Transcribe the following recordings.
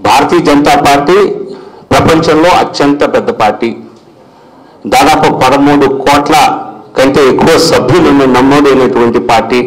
భారతీయ Janata party ప్రపంచంలో అత్యంత పెద్ద పార్టీ దాదాపు పదమూడు కోట్ల కంటే ఎక్కువ సభ్యులను నమోదైనటువంటి పార్టీ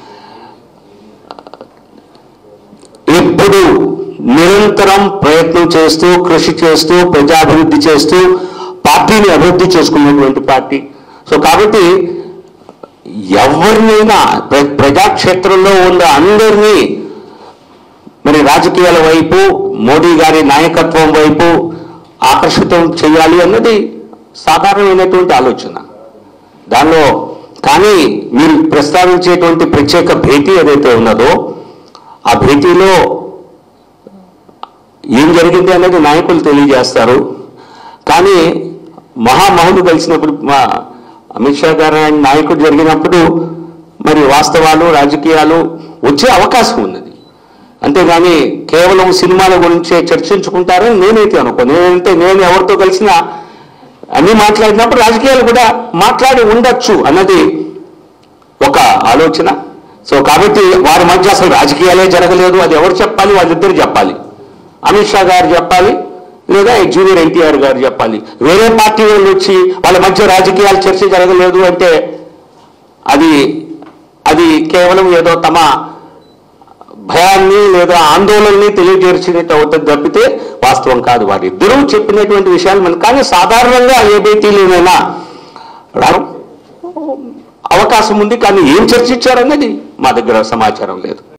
ఎప్పుడు నిరంతరం ప్రయత్నం చేస్తూ కృషి చేస్తూ ప్రజాభివృద్ధి చేస్తూ పార్టీని అభివృద్ధి చేసుకున్నటువంటి పార్టీ సో కాబట్టి ఎవరినైనా ప్ర- ప్రజాక్షేత్రంలో ఉన్న అందరినీ మరి రాజకీయాల వైపు మోడీ గారి నాయకత్వం వైపు ఆకర్షితం చేయాలి అన్నది సాధారణమైనటువంటి ఆలోచన దానిలో కానీ మీరు ప్రస్తావించేటువంటి ప్రత్యేక భేటీ ఏదైతే ఉన్నదో ఆ భేటీలో ఏం జరిగింది అనేది నాయకులు తెలియజేస్తారు కానీ మహామహులు కలిసినప్పుడు మా అమిత్ షా గారు ఆయన నాయకుడు జరిగినప్పుడు మరి వాస్తవాలు రాజకీయాలు వచ్చే అవకాశం ఉన్నది అంతేగాని కేవలం సినిమాల గురించే చర్చించుకుంటారని నేనైతే అనుకో నేనంటే నేను ఎవరితో కలిసినా అన్ని మాట్లాడినప్పుడు రాజకీయాలు కూడా మాట్లాడి ఉండొచ్చు అన్నది ఒక ఆలోచన సో కాబట్టి వారి మధ్య అసలు రాజకీయాలే జరగలేదు అది ఎవరు చెప్పాలి వాళ్ళిద్దరు చెప్పాలి అమిత్ షా గారు చెప్పాలి లేదా జూనియర్ ఎన్టీఆర్ గారు చెప్పాలి వేరే పార్టీ వాళ్ళు వచ్చి వాళ్ళ మధ్య రాజకీయాలు చర్చ జరగలేదు అంటే అది అది కేవలం ఏదో తమ భయాన్ని లేదా ఆందోళనని తెలియజేర్చినట్టు అవుతుంది తప్పితే వాస్తవం కాదు వారిద్దరూ చెప్పినటువంటి విషయాలు మనకు కానీ సాధారణంగా ఏ భేటీలోనైనా రావడం అవకాశం ఉంది కానీ ఏం చర్చించారన్నది మా దగ్గర సమాచారం లేదు